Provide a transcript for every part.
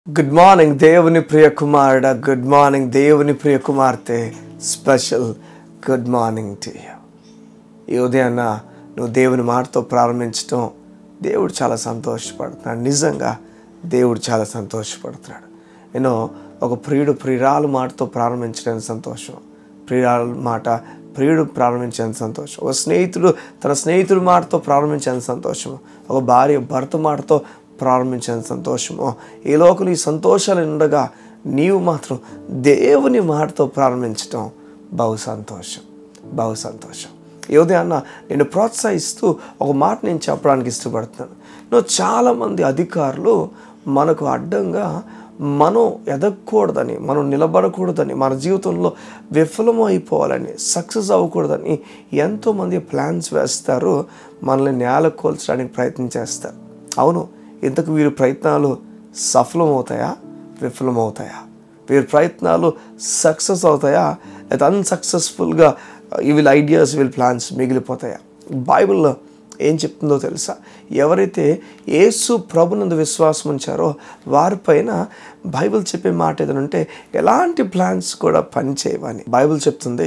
good morning దేవుని ప్రియ కుమారుడ good morning దేవుని ప్రియ కుమార్తె special good morning to you ఈ ఉదయాన్న నువ్వు దేవుని మాటతో ప్రారంభించడం దేవుడు చాలా సంతోషపడుతున్నాడు నిజంగా దేవుడు చాలా సంతోషపడుతున్నాడు నేను ఒక ప్రియుడు ప్రియురాలు మాటతో ప్రారంభించడానికి సంతోషం ప్రియురాలు మాట ప్రియుడు ప్రారంభించేంత సంతోషం ఒక స్నేహితుడు తన స్నేహితుడి మాటతో ప్రారంభించేంత సంతోషం ఒక భార్య భర్త మాటతో ప్రారంభించేంత సంతోషము ఈ లోకంలో ఈ సంతోషాలు ఉండగా నీవు మాత్రం దేవుని మాటతో ప్రారంభించటం బహు సంతోషం బహు సంతోషం ఈ ఉదయాన్న నేను ప్రోత్సహిస్తూ ఒక మాట నేను చెప్పడానికి ఇష్టపడుతున్నాను నువ్వు చాలామంది అధికారులు మనకు అడ్డంగా మనం ఎదగకూడదని మనం నిలబడకూడదని మన జీవితంలో విఫలం అయిపోవాలని సక్సెస్ అవ్వకూడదని ఎంతోమంది ప్లాన్స్ వేస్తారు మనల్ని నేల కోల్చడానికి ప్రయత్నం చేస్తారు అవును ఇంతకు వీరి ప్రయత్నాలు సఫలమవుతాయా విఫలమవుతాయా వీరి ప్రయత్నాలు సక్సెస్ అవుతాయా లేదా అన్సక్సెస్ఫుల్గా వీళ్ళ ఐడియాస్ వీళ్ళ ప్లాన్స్ మిగిలిపోతాయా బైబిల్లో ఏం చెప్తుందో తెలుసా ఎవరైతే యేసు ప్రభునందు విశ్వాసం ఉంచారో వారిపైన బైబిల్ చెప్పే మాట ఏదంటే ఎలాంటి ప్లాన్స్ కూడా పనిచేయవని బైబిల్ చెప్తుంది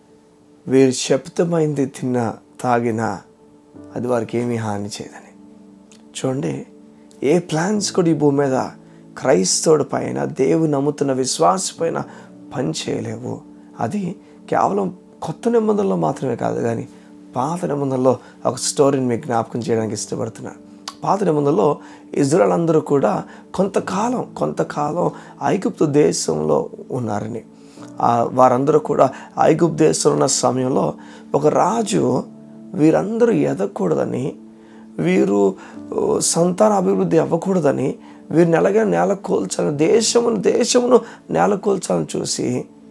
వీరు శబ్దమైంది తిన్నా తాగినా అది వారికి ఏమీ హాని చేయదని చూడండి ఏ ప్లాన్స్ కూడా ఈ భూమి మీద క్రైస్తవుడి పైన దేవుని నమ్ముతున్న విశ్వాస పైన పని చేయలేవు అది కేవలం కొత్త నిబంధనలో మాత్రమే కాదు కానీ పాత నిబంధనలో ఒక స్టోరీని మీకు జ్ఞాపకం చేయడానికి ఇష్టపడుతున్నాను పాత నిబంధనలో ఇజ్రాయల్ అందరూ కూడా కొంతకాలం కొంతకాలం ఐగుప్తు దేశంలో ఉన్నారని ఆ వారందరూ కూడా ఐగుప్తు దేశంలో ఉన్న సమయంలో ఒక రాజు వీరందరూ ఎదగకూడదని వీరు ఓ, సంతాన అభివృద్ధి అవ్వకూడదని వీరిని ఎలాగైనా నేల కోల్చాలని దేశమును దేశమును నేల కోల్చాలని చూసి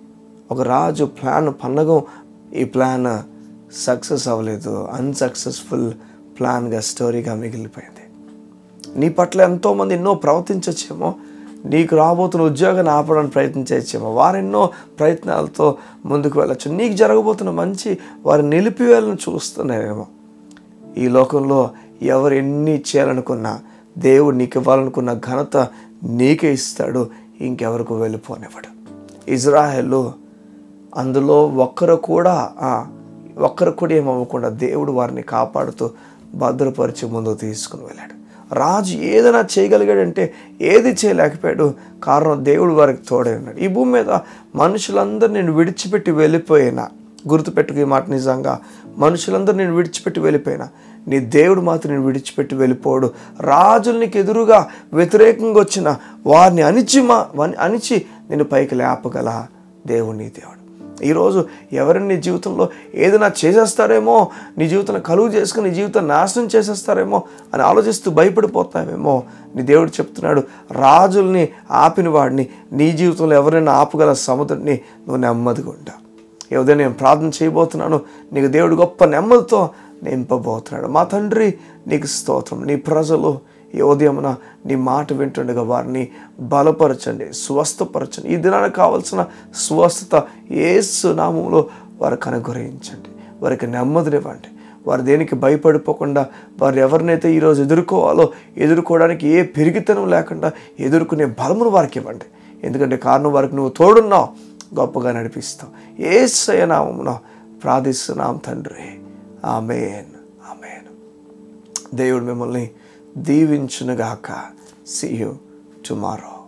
ఒక రాజు ప్లాన్ పన్నగం ఈ ప్లాన్ సక్సెస్ అవ్వలేదు అన్సక్సెస్ఫుల్ ప్లాన్గా స్టోరీగా మిగిలిపోయింది నీ పట్ల ఎంతోమంది ఎన్నో ప్రవర్తించచ్చేమో నీకు రాబోతున్న ఉద్యోగాన్ని ఆపడానికి ప్రయత్నించచ్చేమో వారెన్నో ప్రయత్నాలతో ముందుకు వెళ్ళచ్చు నీకు జరగబోతున్న మంచి వారు నిలిపివేయాలని చూస్తున్నారేమో ఈ లోకంలో ఎవరు ఎన్ని చేయాలనుకున్నా దేవుడు నీకు ఇవ్వాలనుకున్న ఘనత నీకే ఇస్తాడు ఇంకెవరికి వెళ్ళిపోనివ్వడు ఇజ్రాయెల్ అందులో ఒక్కరు కూడా ఆ, ఒక్కరు కూడా ఏమవ్వకుండా దేవుడు వారిని కాపాడుతూ భద్రపరిచి ముందుకు తీసుకుని వెళ్ళాడు రాజు ఏదైనా చేయగలిగాడంటే ఏది చేయలేకపోయాడు కారణం దేవుడు వారికి తోడే ఉన్నాడు ఈ భూమి మీద మనుషులందరూ నేను విడిచిపెట్టి వెళ్ళిపోయినా గుర్తుపెట్టుకు ఈ మాట నిజంగా మనుషులందరూ నేను విడిచిపెట్టి వెళ్ళిపోయినా నీ దేవుడు మాత్రం నేను విడిచిపెట్టి వెళ్ళిపోడు రాజులు నీకు ఎదురుగా వ్యతిరేకంగా వచ్చిన వారిని అణిచి మా వారిని అణిచి నేను పైకి లేపగల దేవుడు నీ దేవుడు ఈరోజు ఎవరైనా నీ జీవితంలో ఏదైనా చేసేస్తారేమో నీ జీవితంలో కలుగు చేసుకుని నీ జీవితం నాశనం చేసేస్తారేమో అని ఆలోచిస్తూ భయపడిపోతావేమో నీ దేవుడు చెప్తున్నాడు రాజుల్ని ఆపిన వాడిని నీ జీవితంలో ఎవరైనా ఆపగల సముద్రుడిని నువ్వు నెమ్మదిగా ఉంటా ఈ ఉదయం నేను ప్రార్థన చేయబోతున్నాను నీకు దేవుడు గొప్ప నెమ్మదితో నింపబోతున్నాడు మా తండ్రి నీకు స్తోత్రం నీ ప్రజలు ఈ ఉదయమున నీ మాట వింటుండగా వారిని బలపరచండి స్వస్థపరచండి ఈ దినానికి కావాల్సిన స్వస్థత ఏసు నామంలో వారికి అనుగ్రహించండి వారికి నెమ్మదినివ్వండి వారు దేనికి భయపడిపోకుండా వారు ఎవరినైతే ఈరోజు ఎదుర్కోవాలో ఎదుర్కోవడానికి ఏ పెరిగితనం లేకుండా ఎదుర్కొనే బలమును వారికి ఇవ్వండి ఎందుకంటే కారణం వారికి నువ్వు తోడున్నావు గొప్పగా నడిపిస్తావు ఏ నామమున ప్రార్థిస్తున్నాం తండ్రి ఆమెన్ ఆమెన్ దేవుడు మిమ్మల్ని దీవించునుగాక సీ యూ టుమారో